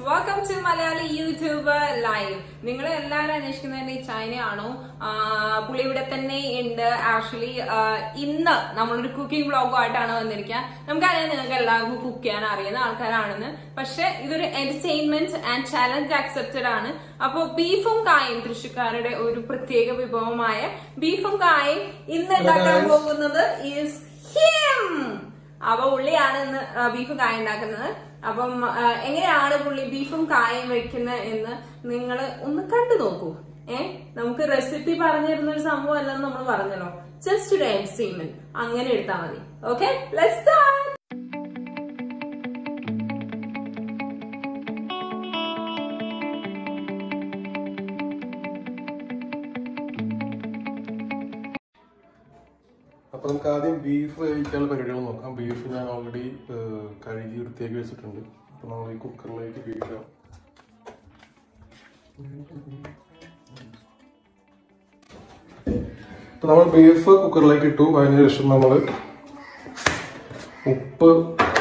Welcome to Malayali YouTube live നിങ്ങൾ എല്ലാവരും അന്വേഷിക്കുന്നതിന്റെ ഈ ചൈനയാണോ ആ, പുള്ളി ഇവിടെ തന്നെ ഉണ്ട് ആക്ച്വലി ഇന്ന് നമ്മളൊരു കുക്കിംഗ് വ്ളോഗുമായിട്ടാണ് വന്നിരിക്കുക നമുക്കറിയാം നിങ്ങൾക്ക് എല്ലാവർക്കും കുക്ക് ചെയ്യാൻ അറിയുന്ന ആൾക്കാരാണെന്ന് പക്ഷെ ഇതൊരു എന്റർടൈൻമെന്റ് ആൻഡ് ചാലഞ്ച് ആക്സെപ്റ്റഡ് ആണ് അപ്പോൾ ബീഫും കായും തൃശ്ശൂക്കാരുടെ ഒരു പ്രത്യേക വിഭവമായ ബീഫും കായും ഇന്ന് ഉണ്ടാക്കാൻ പോകുന്നത് ഈസ് ഹിം അപ്പൊ പുള്ളിയാണ് ഇന്ന് ആ, ബീഫ് കായ ഉണ്ടാക്കുന്നത് അപ്പം ആ, എങ്ങനെയാണ് പുള്ളി ബീഫും കായും വെക്കുന്നത് എന്ന് നിങ്ങൾ ഒന്ന് കണ്ടു നോക്കൂ ഏ നമുക്ക് റെസിപ്പി പറഞ്ഞു തരുന്ന ഒരു സംഭവം അല്ലെന്ന് നമ്മൾ പറഞ്ഞല്ലോ ജസ്റ്റ് ഒരു എൻസീമെന്റ് അങ്ങനെ എടുത്താൽ മതി ഓക്കെ ലെറ്റ്സ് സ്റ്റാർട്ട് അപ്പൊ നമുക്ക് ആദ്യം ബീഫ് വേവിക്കാനുള്ള പരിപാടികൾ നോക്കാം ബീഫ് ഞാൻ ഓൾറെഡി കഴുകി വൃത്തിയാക്കി വെച്ചിട്ടുണ്ട് അപ്പൊ നമ്മൾ ഈ കുക്കറിലേക്ക് ബീഫ് ഇപ്പൊ നമ്മൾ ബീഫ് കുക്കറിലേക്ക് ഇട്ടു അതിനുശേഷം നമ്മൾ ഉപ്പ്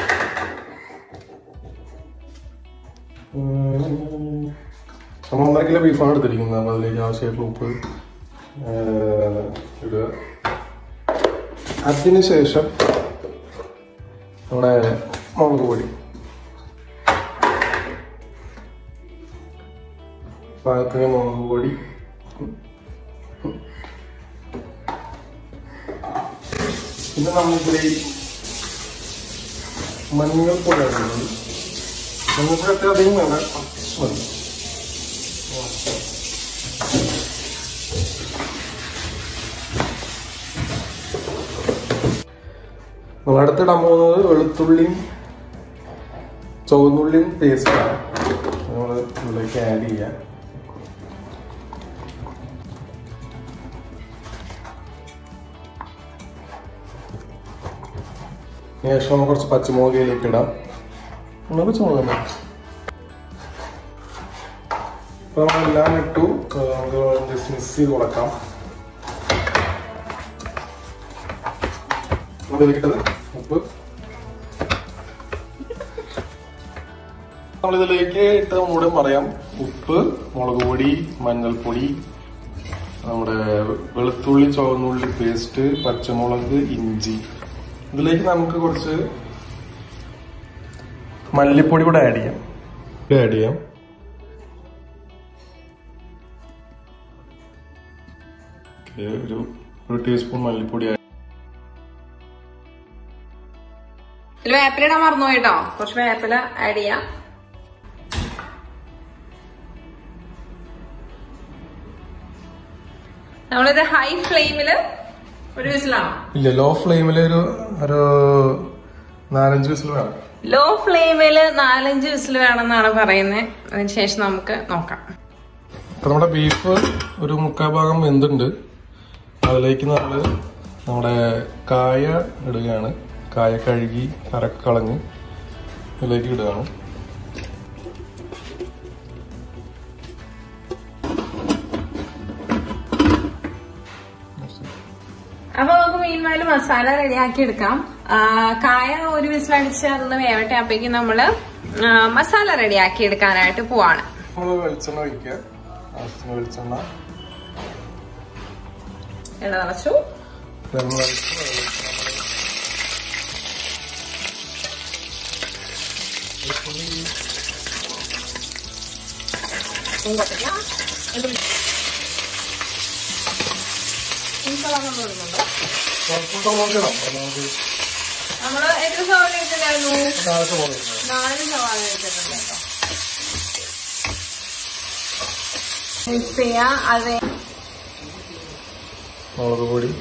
ഉം, നമ്മൾ ഒന്നര കിലോ ബീഫാണ് എടുത്തിരിക്കുന്നത് അപ്പൊ അതിലേക്ക് ആവശ്യമായിട്ടുള്ള ഉപ്പ് ഏഹ്, ഇടുക അതിനുശേഷം നമ്മുടെ മുളക് പൊടി പാകത്തിന് മുളക് പൊടി പിന്നെ നമ്മളിതിൽ മഞ്ഞൾപ്പൊടി ഇടുന്നത് മഞ്ഞൾപ്പൊടി അത്ര അധികം വേണ്ട കുറച്ച് മതി നമ്മൾ അടുത്തിടാൻ പോകുന്നത് വെളുത്തുള്ളിയും ചുവന്നുള്ളിയും പേസ്റ്റാണ് നമ്മൾ ഇതിലേക്ക് ആഡ് ചെയ്യാം ശേഷം നമ്മൾ കുറച്ച് പച്ചമുളക് ഇതിലേക്ക് ഇടാം നമ്മൾ പച്ചമുളക് ഇടാം ഇപ്പൊ നമ്മളെല്ലാം ഇട്ടു ഏഹ് നമുക്ക് ജസ്റ്റ് മിക്സ് ചെയ്ത് കൊടുക്കാം നമ്മൾ ഇതിലേക്കിട്ടത് ഉപ്പ് നമ്മളിതിലേക്ക് ഇട്ട് നമ്മുടെ പറയാം ഉപ്പ് മുളക് പൊടി മഞ്ഞൾപ്പൊടി നമ്മുടെ വെളുത്തുള്ളി ചുവന്നുള്ളി പേസ്റ്റ് പച്ചമുളക് ഇഞ്ചി ഇതിലേക്ക് നമുക്ക് കുറച്ച് മല്ലിപ്പൊടി കൂടെ ആഡ് ചെയ്യാം ആഡ് ചെയ്യാം ഓക്കേ, ഒരു ഒരു ടീസ്പൂൺ മല്ലിപ്പൊടി add ഇതിൽ വേപ്പിലിടാൻ മറന്നു കേട്ടോ കുറച്ച് വേപ്പില ആഡ് ചെയ്യാം നമ്മളിത് ഹൈ ഫ്ലെയിമില് ഒരു വിസിലാണ് ഇല്ല ലോ ഫ്ലെയിമിൽ ഒരു ഒരു നാലഞ്ച് വിസിൽ വേണം ലോ ഫ്ലെയിമില് നാലഞ്ച് വിസിൽ വേണമെന്നാണ് പറയുന്നത് അതിനുശേഷം നമുക്ക് നോക്കാം അപ്പൊ നമ്മുടെ ബീഫ് ഒരു മുക്കാൽ ഭാഗം വെന്തുണ്ട് അതിലേക്ക് നമ്മൾ നമ്മുടെ കായ ഇടുകയാണ് കായ കഴുകി കറക്ക് കളഞ്ഞ് ഇതിലേക്ക് ഇടുകയാണ് അപ്പൊ നമുക്ക് മീൻമാല് മസാല റെഡിയാക്കി എടുക്കാം ആ, കായ ഒരു വിസിലടിച്ച് അതൊന്ന് വേവട്ടെ അപ്പേക്ക് നമ്മള് ആ, മസാല റെഡിയാക്കി എടുക്കാനായിട്ട് പോവാണ് നമ്മൾ വെളിച്ചെണ്ണ ഒഴിക്കുക ആവശ്യത്തിന് വെളിച്ചെണ്ണ എണ്ണ നിറച്ചു വെള്ളം ഒഴിച്ച് വെളിച്ചെണ്ണ പൊട്ടിക്കാം. ഇത് ഇൻഷാല്ലാ നമ്മൾ ഇടുന്നുണ്ട്. കുറച്ചുകൂടെ നോക്കണം അപ്പൊ നമുക്ക് നമ്മള് എത്ര സവാള എടുത്തിട്ടുണ്ടായിരുന്നു താഴത്തെ പോകുന്നത് നാല് സവാള എടുത്തിട്ടുണ്ട് കേട്ടോ മിക്സ് ചെയ്യാം അത് മുളക് പൊടി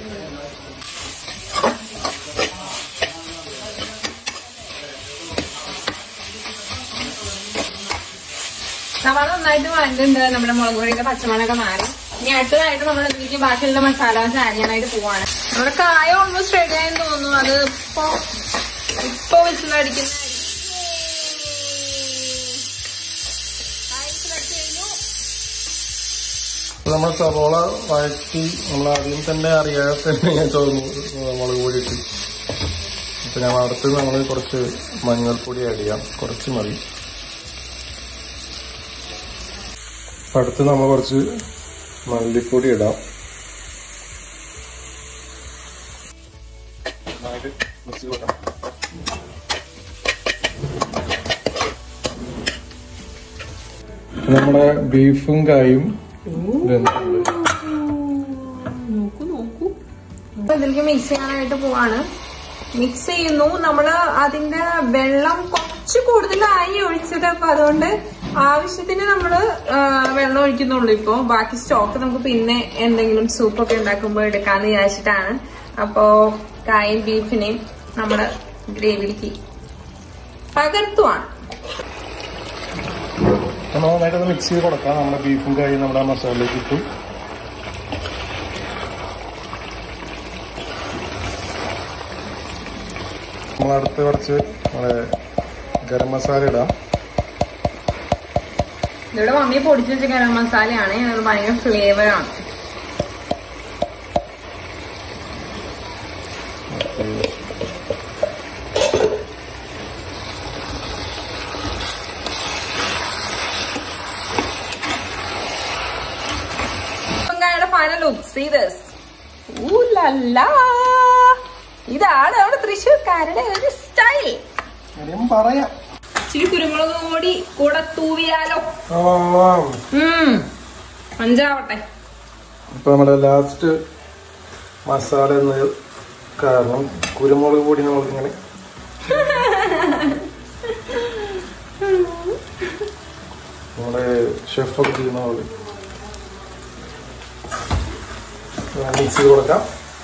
സവാള നന്നായിട്ട് വഴണ്ടുണ്ട് നമ്മുടെ മുളക് പൊടിയുടെ പച്ചമുളകൊക്കെ മാറി ഇനി അടുത്തതായിട്ട് നമ്മൾ ഇതിലേക്ക് ബാക്കിയുള്ള മസാലാസ് ആഡ് ചെയ്യാനായിട്ട് പോവാണ് നമ്മുടെ കായ ഓൾമോസ്റ്റ് റെഡി ആയെന്ന് തോന്നുന്നു അത് ഇപ്പൊ ഇപ്പൊ വിസിലടിക്കുന്ന അപ്പൊ നമ്മൾ സവോള വഴറ്റി നമ്മൾ ആദ്യം തന്നെ അറിയാതെ തന്നെ ഞാൻ ചോദിച്ചു മുളക് പൊടി ഇട്ട് അപ്പൊ ഞാൻ അടുത്ത് നമ്മൾ കുറച്ച് മഞ്ഞൾപ്പൊടി ആഡ് ചെയ്യാം കുറച്ച് മതി അടുത്ത് നമ്മൾ കുറച്ച് മല്ലിപ്പൊടി ഇടാം നന്നായിട്ട് മിക്സ് കൊടുക്കാം നമ്മുടെ ബീഫും കായും വെന്തിട്ടുണ്ട് നോക്കൂ നോക്കൂ അപ്പൊ ഇതിലേക്ക് മിക്സ് ചെയ്യാനായിട്ട് പോവാണ് മിക്സ് ചെയ്യുന്നു നമ്മള് അതിന്റെ വെള്ളം കുറച്ച് കൂടുതലായി ഒഴിച്ചത് അപ്പൊ അതുകൊണ്ട് ആവശ്യത്തിന് നമ്മള് ആ, വെള്ളം ഒഴിക്കുന്നുള്ളൂ ഇപ്പൊ ബാക്കി സ്റ്റോക്ക് നമുക്ക് പിന്നെ എന്തെങ്കിലും സൂപ്പൊക്കെ ഉണ്ടാക്കുമ്പോൾ എടുക്കാന്ന് വിചാരിച്ചിട്ടാണ് അപ്പോ കായും ബീഫിനെയും നമ്മള് ഗ്രേവിയിലേക്ക് പകർത്തുവാണ് അപ്പൊ നന്നായിട്ട് മിക്സ് ചെയ്ത് കൊടുക്കാം നമ്മുടെ ബീഫും കായും നമ്മുടെ ആ മസാലയിലേക്ക് ഇട്ടു നമ്മളടുത്ത് കുറച്ച് നമ്മുടെ ഗരം മസാല ഇടാം ഇവിടെ മമ്മി പൊടിച്ചു വെച്ച ഗരം മസാലയാണ് ഞങ്ങൾ ഭയങ്കര ഫ്ലേവർ ആണ് ഫൈനൽ ലുക്ക് സീ ദിസ് ഇതാണ് നമ്മുടെ തൃശ്ശൂർക്കാരുടെ ഒരു സ്റ്റൈൽ കാര്യം പറയാം ഇച്ചിരി കുരുമുളക് കൂടി കൂടെ തൂവിയാലോ ആ ഉം അഞ്ചാവട്ടെ ഇപ്പൊ നമ്മുടെ ലാസ്റ്റ് മസാല എന്ന കാരണം കുരുമുളക് പൊടി നമ്മളിങ്ങനെ നമ്മുടെ ഷെഫൊക്കെ ചെയ്യുന്ന പോലെ മിക്സ് ചെയ്ത് കൊടുക്കാം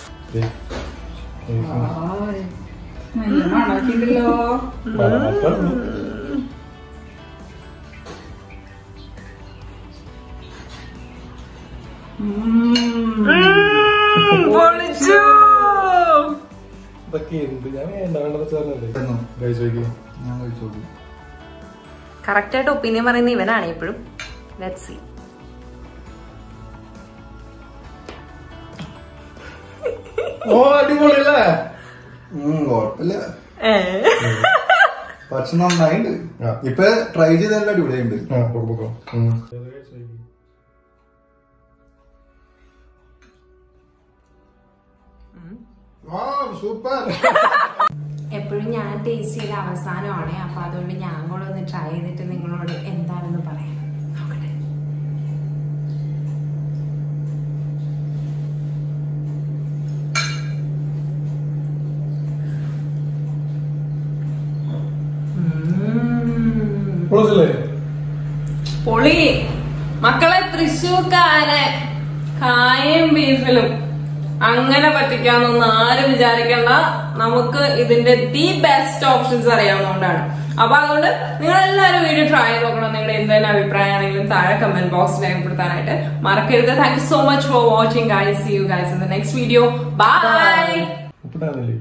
മണമൊക്കെ പൊളിച്ചു ഇതൊക്കെ എന്ത് ഞാൻ വേണ്ട വേണ്ടത് ചേർന്നല്ലേ കഴിച്ചു നോക്കി ഞാൻ കഴിച്ചോളൂ കറക്റ്റ് ആയിട്ട് ഒപ്പീനിയൻ പറയുന്ന ഇവനാണ് എപ്പോഴും ലെറ്റ് സി ഓ അടിപൊളിയല്ലേ കുഴപ്പമില്ല പക്ഷെ നന്നായിണ്ട് ആ. ഇപ്പൊ ട്രൈ ചെയ്തല്ല അടിപൊളിയുണ്ട് ആ കൊടുക്കാം സൂപ്പർ എപ്പോഴും ഞാൻ ടേസ്റ്റ് ചെയ്ത അവസാനമാണ് അപ്പൊ അതുകൊണ്ട് ഞാൻ കൂടെ ഒന്ന് ട്രൈ ചെയ്തിട്ട് നിങ്ങളോട് എന്താണെന്ന് പറയാം നോക്കട്ടെ ഉം. പൊളിച്ചില്ലേ പൊളി മക്കളെ തൃശ്ശൂർക്കാരെ കായും ബീഫിലും അങ്ങനെ പറ്റിക്കാന്നൊന്നും ആരും വിചാരിക്കണ്ട നമുക്ക് ഇതിന്റെ ദി ബെസ്റ്റ് ഓപ്ഷൻസ് അറിയാവുന്നതുകൊണ്ടാണ് അപ്പൊ അതുകൊണ്ട് നിങ്ങൾ എല്ലാവരും വീഡിയോ ട്രൈ ചെയ്ത് നോക്കണം നിങ്ങളുടെ എന്തെങ്കിലും അഭിപ്രായമാണെങ്കിലും താഴെ കമന്റ് ബോക്സിൽ രേഖപ്പെടുത്താനായിട്ട് മറക്കരുത് thank you so much for watching guys see you guys in the next video bye ഉപ്പിട്ടാന്നില്ലേ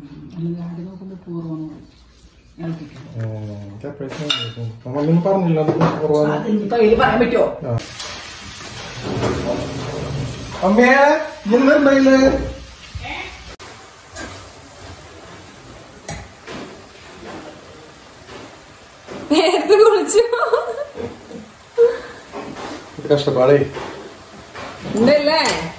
മമ്മി പറഞ്ഞില്ല അത് കുറവാണ് പറയാൻ പറ്റുമോ ആ. അമ്മേ എന്തുണ്ടായില്ലേ നേരത്തെ കുളിച്ചു കഷ്ടപ്പാടേ ഉണ്ടല്ലേ